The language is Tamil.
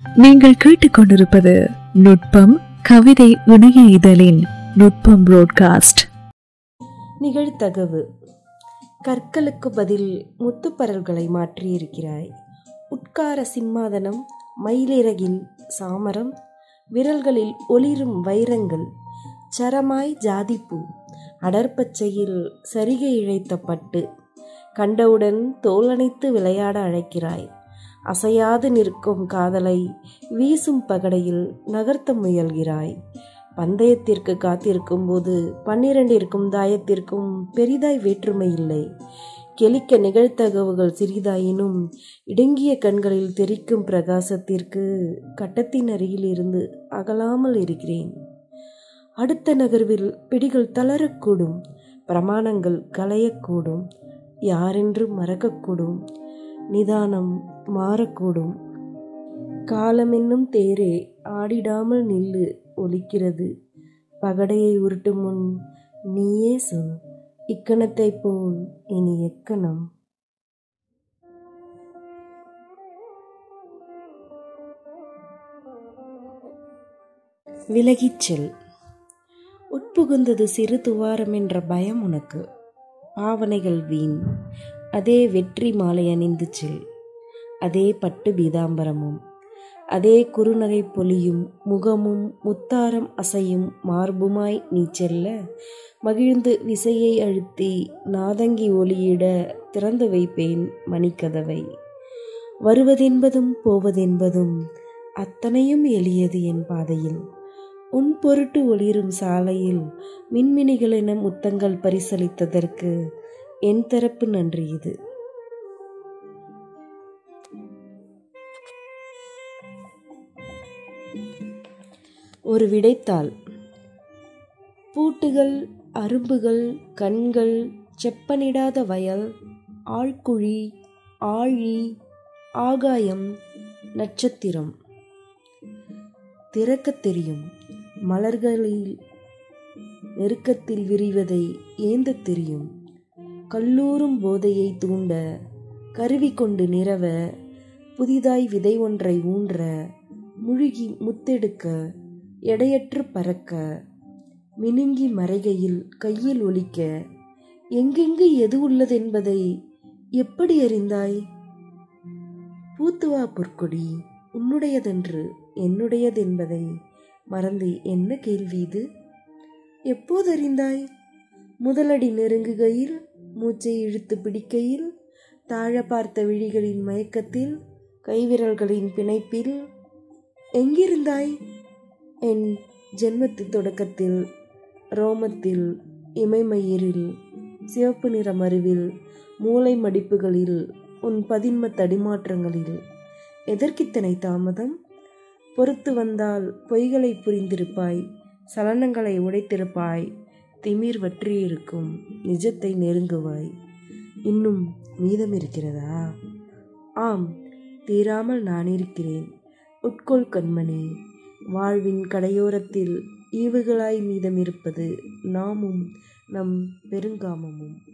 நீங்கள் கேட்டுக்கொண்டிருப்பது நுட்பம் கவிதை இணைய இதழின் நுட்பம் புரோட்காஸ்ட் நிகழ்தகவு கற்களுக்கு பதில் முத்துப்பரல்களை மாற்றியிருக்கிறாய் உட்கார சிம்மாதனம் மயிலிறகில் சாமரம் விரல்களில் ஒளிரும் வைரங்கள் சரமாய் ஜாதிப்பூ அடர்பச்சையில் சரிகை இழைத்த பட்டு கண்டவுடன் தோலணைத்து விளையாட அழைக்கிறாய் அசையாது நிற்கும் காதலை வீசும் பகடையில் நகர்த்த முயல்கிறாய் பந்தயத்திற்கு காத்திருக்கும் போது பன்னிரண்டிற்கும் தாயத்திற்கும் பெரிதாய் வேற்றுமை இல்லை கெளிக்க நிகழ்த்தகவுகள் சிறிதாயினும் இடுங்கிய கண்களில் தெரிக்கும் பிரகாசத்திற்கு கட்டத்தின் அருகில் இருந்து அகலாமல் இருக்கிறேன் அடுத்த நகர்வில் பிடிகள் தளரக்கூடும் பிரமாணங்கள் களையக்கூடும் யாரென்று மறக்கக்கூடும் நிதானம் மாறக்கூடும் காலம் என்னும் தேரே ஆடிடாமல் நில்லு ஒலிக்கிறது பகடையை உருட்டும் முன் நீயே சொல் இக்கணத்தைப் போல் இனி எக்கணம் விலகிச் செல் உட்புகுந்தது சிறு துவாரம் என்ற பயம் உனக்கு பாவனைகள் வீண் அதே வெற்றி மாலை அணிந்து செல் அதே பட்டு பீதாம்பரமும் அதே குறுநகை பொலியும் முகமும் முத்தாரம் அசையும் மார்புமாய் நீ செல்ல மகிழ்ந்து விசையை அழுத்தி நாதங்கி ஒளியிட திறந்து வைப்பேன் மணிக்கதவை வருவதென்பதும் போவதென்பதும் அத்தனையும் எளியது என் பாதையில் உன் பொருட்டு ஒளிரும் சாலையில் மின்மினிகள் என முத்தங்கள் பரிசளித்ததற்கு என் தரப்பு நன்றி இது ஒரு விடைத்தாள் பூட்டுகள் அரும்புகள் கண்கள் செப்பனிடாத வயல் ஆழ்குழி ஆழி ஆகாயம் நட்சத்திரம் திறக்கத் தெரியும் மலர்களில் நெருக்கத்தில் விரிவதை ஏந்தத் தெரியும் கல்லூரும் போதையை தூண்ட கருவி கொண்டு நிறவ புதிதாய் விதை ஒன்றை ஊன்ற முழுகி முத்தெடுக்க எடையற்று பறக்க மினுங்கி மறைகையில் கையில் ஒலிக்க எங்கெங்கு எது உள்ளதென்பதை எப்படி அறிந்தாய் பூத்துவா பொற்கொடி உன்னுடையதென்று என்னுடையதென்பதை மறந்து என்ன கேள்வி இது எப்போது அறிந்தாய் முதலடி நெருங்குகையில் மூச்சை இழுத்து பிடிக்கையில் தாழ பார்த்த விழிகளின் மயக்கத்தில் கைவிரல்களின் பிணைப்பில் எங்கிருந்தாய் என் ஜென்மத்து தொடக்கத்தில் ரோமத்தில் இமைமயிரில் சிவப்பு நிற மருவில் மூளை மடிப்புகளில் உன் பதின்ம தடிமாற்றங்களில் எதற்கித்தனை தாமதம் பொறுத்து வந்தால் பொய்களை புரிந்திருப்பாய் சலனங்களை உடைத்திருப்பாய் திமிர் வற்றியிருக்கும் நிஜத்தை நெருங்குவாய் இன்னும் மீதம் இருக்கிறதா ஆம் தீராமல் நான் இருக்கிறேன் உட்கொள் கண்மணி வாழ்வின் கடையோரத்தில் ஈவுகளாய் மீதமிருப்பது நாமும் நம் பெருங்காமமும்